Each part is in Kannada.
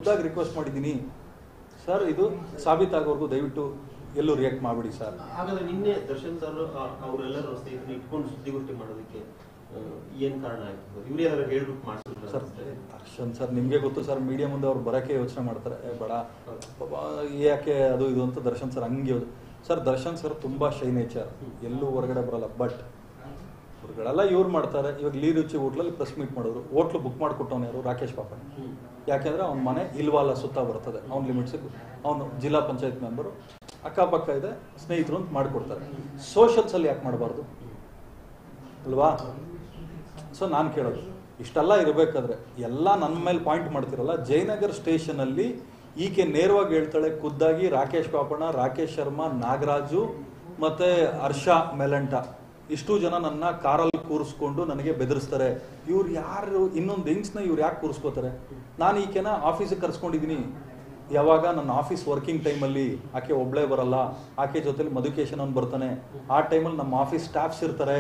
ಖುದ್ದಾಗಿ ರಿಕ್ವೆಸ್ಟ್ ಮಾಡಿದ್ದೀನಿ ಸರ್ ಇದು ಸಾಬೀತಾಗೋವರೆಗೂ ದಯವಿಟ್ಟು ಎಲ್ಲೂ ರಿಯಾಕ್ಟ್ ಮಾಡಬೇಡಿ ಸರ್ ಹಾಗಾದ್ರೆ ನಿನ್ನೆ ದರ್ಶನ್ ಸರ್ ಅವರೆಲ್ಲರೂ ಸ್ನೇಹಿತರು ಇಟ್ಕೊಂಡು ಸುದ್ದಿಗೋಷ್ಠಿ ಮಾಡೋದಕ್ಕೆ ಆ, ಏನ್ ಕಾರಣ ಆಯ್ತು ಇವ್ರು ಏನಾದ್ರು ಹೇಳ್ಬಿಟ್ಟು ಮಾಡಿಸಿದ್ರು ಸರ್ ದರ್ಶನ್ ಸರ್ ನಿಮಗೆ ಗೊತ್ತು ಸರ್ ಮೀಡಿಯಾ ಮುಂದೆ ಅವ್ರು ಬರೋಕ್ಕೆ ಯೋಚನೆ ಮಾಡ್ತಾರೆ ಏ, ಬೇಡ ಪಾಪ ಯಾಕೆ ಅದು ಇದು ಅಂತ ದರ್ಶನ್ ಸರ್ ಹಂಗೆ ಯೋಚ್- ಸರ್ ದರ್ಶನ್ ಸರ್ ತುಂಬಾ ಶೈ ನೇಚರ್ ಎಲ್ಲೂ ಹೊರಗಡೆ ಬರಲ್ಲ ಬಟ್ ಹೊರಗಡೆಲ್ಲ ಇವ್ರು ಮಾಡ್ತಾರೆ ಇವಾಗ ಲೀ ರುಚಿ ಹೋಟ್ಲಲ್ಲಿ ಪ್ರೆಸ್ ಮೀಟ್ ಮಾಡಿದ್ರು ಹೋಟ್ಲು ಬುಕ್ ಮಾಡಿಕೊಟ್ಟವನು ಯಾರು ರಾಕೇಶ್ ಪಾಪಣ್ಣ ಯಾಕೆಂದ್ರೆ ಅವ್ನ ಮನೆ ಇಲ್ವಾಲ ಸುತ್ತ ಬರ್ತದೆ ಅವ್ನ ಲಿಮಿಟ್ಸ್ ಅವನು ಜಿಲ್ಲಾ ಪಂಚಾಯತ್ ಮೆಂಬರು ಅಕ್ಕಪಕ್ಕ ಇದೆ ಸ್ನೇಹಿತರು ಅಂತ ಮಾಡಿಕೊಡ್ತಾರೆ ಸೋಷಲ್ಸ್ ಅಲ್ಲಿ ಯಾಕೆ ಮಾಡಬಾರ್ದು ಅಲ್ವಾ ಸೊ ನಾನು ಕೇಳೋದು ಇಷ್ಟೆಲ್ಲ ಇರಬೇಕಾದ್ರೆ ಎಲ್ಲ ನನ್ನ ಮೇಲೆ ಪಾಯಿಂಟ್ ಮಾಡ್ತಿರಲ್ಲ ಜಯನಗರ್ ಸ್ಟೇಷನ್ ಅಲ್ಲಿ ಈಕೆ ನೇರವಾಗಿ ಹೇಳ್ತಾಳೆ ಖುದ್ದಾಗಿ ರಾಕೇಶ್ ಪಾಪಣ್ಣ ರಾಕೇಶ್ ಶರ್ಮಾ ನಾಗರಾಜು ಮತ್ತೆ ಹರ್ಷ ಮೆಲಂಟ ಇಷ್ಟು ಜನ ನನ್ನ ಕಾರಲ್ಲಿ ಕೂರಿಸ್ಕೊಂಡು ನನಗೆ ಬೆದರಿಸ್ತಾರೆ ಇವ್ರು ಯಾರು ಇನ್ನೊಂದು ಹೆಂಗ್ಸ್ನ ಇವ್ರು ಯಾಕೆ ಕೂರಿಸ್ಕೋತಾರೆ ನಾನು ಈಕೆನ ಆಫೀಸಿಗೆ ಕರ್ಸ್ಕೊಂಡಿದ್ದೀನಿ ಯಾವಾಗ ನನ್ನ ಆಫೀಸ್ ವರ್ಕಿಂಗ್ ಟೈಮಲ್ಲಿ ಆಕೆ ಒಬ್ಳೇ ಬರಲ್ಲ ಆಕೆ ಜೊತೆಲಿ ಮಧುಕೇಶನ್ ಅವ್ನು ಬರ್ತಾನೆ ಆ ಟೈಮಲ್ಲಿ ನಮ್ಮ ಆಫೀಸ್ ಸ್ಟಾಫ್ಸ್ ಇರ್ತಾರೆ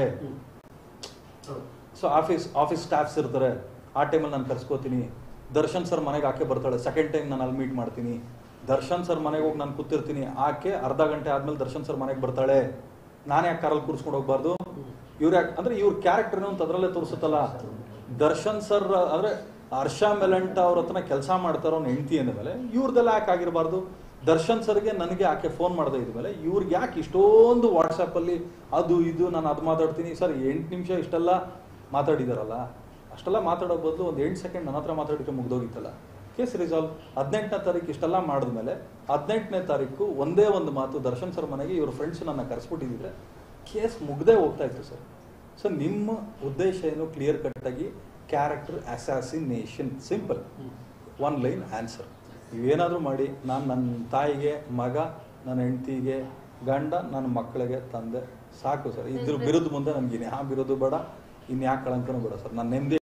ಸೊ ಆಫೀಸ್ ಆಫೀಸ್ ಸ್ಟಾಫ್ಸ್ ಇರ್ತಾರೆ ಆ ಟೈಮಲ್ಲಿ ನಾನು ಕರ್ಸ್ಕೋತೀನಿ ದರ್ಶನ್ ಸರ್ ಮನೆಗೆ ಆಕೆ ಬರ್ತಾಳೆ ಸೆಕೆಂಡ್ ಟೈಮ್ ನಾನು ಅಲ್ಲಿ ಮೀಟ್ ಮಾಡ್ತೀನಿ ದರ್ಶನ್ ಸರ್ ಮನೆಗೆ ಹೋಗಿ ನಾನು ಕೂತಿರ್ತೀನಿ ಆಕೆ ಅರ್ಧ ಗಂಟೆ ಆದ್ಮೇಲೆ ದರ್ಶನ್ ಸರ್ ಮನೆಗೆ ಬರ್ತಾಳೆ ನಾನು ಯಾಕೆ ಕಾರಲ್ಲಿ ಕೂರಿಸ್ಕೊಂಡು ಹೋಗ್ಬಾರ್ದು ಇವ್ರು ಯಾಕೆ ಅಂದ್ರೆ ಇವ್ರ ಕ್ಯಾರೆಕ್ಟರ್ ಅಂತ ಅದರಲ್ಲೇ ತೋರಿಸುತ್ತಲ್ಲ ದರ್ಶನ್ ಸರ್ ಅಂದ್ರೆ ಹರ್ಷ ಮೆಲಂಟ ಅವ್ರ ಹತ್ರ ಕೆಲಸ ಮಾಡ್ತಾರೋ ಅವ್ನ ಹೆಂಡತಿ ಅಂದಮೇಲೆ ಇವ್ರದೆಲ್ಲ ಯಾಕೆ ಆಗಿರಬಾರ್ದು ದರ್ಶನ್ ಸರ್ಗೆ ನನಗೆ ಆಕೆ ಫೋನ್ ಮಾಡದೆ ಇದ್ಮೇಲೆ ಇವ್ರಿಗೆ ಯಾಕೆ ಇಷ್ಟೊಂದು ವಾಟ್ಸಪ್ ಅಲ್ಲಿ ಅದು ಇದು ನಾನು ಅದು ಮಾತಾಡ್ತೀನಿ ಸರ್ ಎಂಟು ನಿಮಿಷ ಇಷ್ಟೆಲ್ಲ ಮಾತಾಡಿದಾರಲ್ಲ ಅಷ್ಟೆಲ್ಲ ಮಾತಾಡೋ ಬದಲು ಒಂದು ಎಂಟು ಸೆಕೆಂಡ್ ನನ್ನ ಹತ್ರ ಮಾತಾಡಿದ್ರೆ ಮುಗ್ದೋಗಿತ್ತಲ್ಲ ಕೇಸ್ ರಿಸಾಲ್ವ್ ಹದಿನೆಂಟನೇ ತಾರೀಕು ಇಷ್ಟೆಲ್ಲ ಮಾಡಿದ್ಮೇಲೆ ಹದಿನೆಂಟನೇ ತಾರೀಕು ಒಂದೇ ಒಂದು ಮಾತು ದರ್ಶನ್ ಸರ್ ಮನೆಗೆ ಇವ್ರ ಫ್ರೆಂಡ್ಸ್ ನನ್ನ ಕರೆಸ್ಬಿಟ್ಟಿದ್ರೆ ಕೇಸ್ ಮುಗ್ದೇ ಹೋಗ್ತಾ ಇತ್ತು ಸರ್ ಸೊ ನಿಮ್ಮ ಉದ್ದೇಶ ಏನು ಕ್ಲಿಯರ್ ಕಟ್ ಆಗಿ character assassination simple one line answer ನೀವೇನಾದರೂ ಮಾಡಿ ನಾನು ನನ್ನ ತಾಯಿಗೆ ಮಗ ನನ್ನ ಹೆಂಡತಿಗೆ ಗಂಡ ನನ್ನ ಮಕ್ಕಳಿಗೆ ತಂದೆ ಸಾಕು ಸರ್ ಇದ್ರ ಬಿರುದು ಮುಂದೆ ನನಗೆ ಇನ್ಯಾ ಬಿರೋದು ಬೇಡ ಇನ್ಯಾವ ಕಳಂಕನೂ ಬೇಡ ಸರ್ ನಾನು ನೆಮ್ಮದಿ